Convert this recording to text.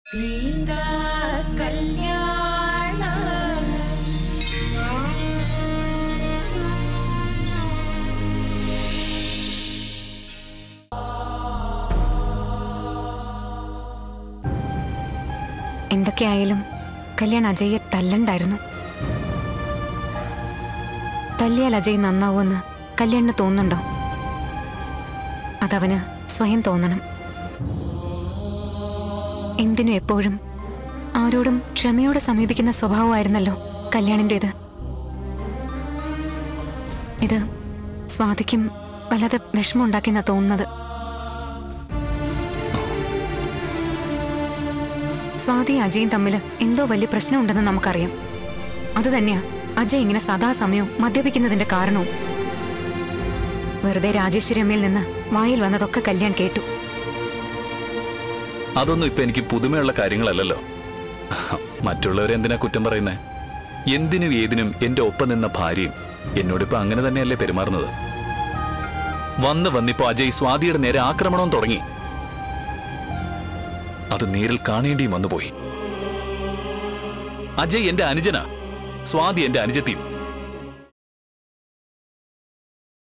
സീതാ കല്യാണ എന്തൊക്കെയായാലും കല്യാൺ അജയെ തല്ലണ്ടായിരുന്നു തല്ലിയാൽ അജയ് നന്നാവുമെന്ന് കല്യാണിന് തോന്നുന്നുണ്ടോ അതവന് സ്വയം തോന്നണം എന്തിനും എപ്പോഴും ആരോടും ക്ഷമയോടെ സമീപിക്കുന്ന സ്വഭാവമായിരുന്നല്ലോ കല്യാണിൻ്റെത് ഇത് സ്വാതിക്കും വല്ലാതെ വിഷമമുണ്ടാക്കിയെന്നാ തോന്നുന്നത് സ്വാതി അജയും തമ്മിൽ എന്തോ വലിയ പ്രശ്നമുണ്ടെന്ന് നമുക്കറിയാം അത് തന്നെയാ അജയ് ഇങ്ങനെ സദാസമയവും മദ്യപിക്കുന്നതിന്റെ കാരണവും വെറുതെ രാജേശ്വരി അമ്മയിൽ നിന്ന് വായിൽ വന്നതൊക്കെ കല്യാൺ കേട്ടു അതൊന്നും ഇപ്പൊ എനിക്ക് പുതുമയുള്ള കാര്യങ്ങളല്ലല്ലോ മറ്റുള്ളവരെ എന്തിനാ കുറ്റം പറയുന്നേ എന്തിനും ഏതിനും എന്റെ ഒപ്പം നിന്ന ഭാര്യയും എന്നോടിപ്പോ അങ്ങനെ തന്നെയല്ലേ പെരുമാറുന്നത് വന്ന് വന്നിപ്പോ അജയ് സ്വാതിയുടെ നേരെ ആക്രമണവും തുടങ്ങി അത് നേരിൽ കാണേണ്ടിയും വന്നുപോയി അജയ് എന്റെ അനുജനാ സ്വാതി എന്റെ അനുജത്തിയും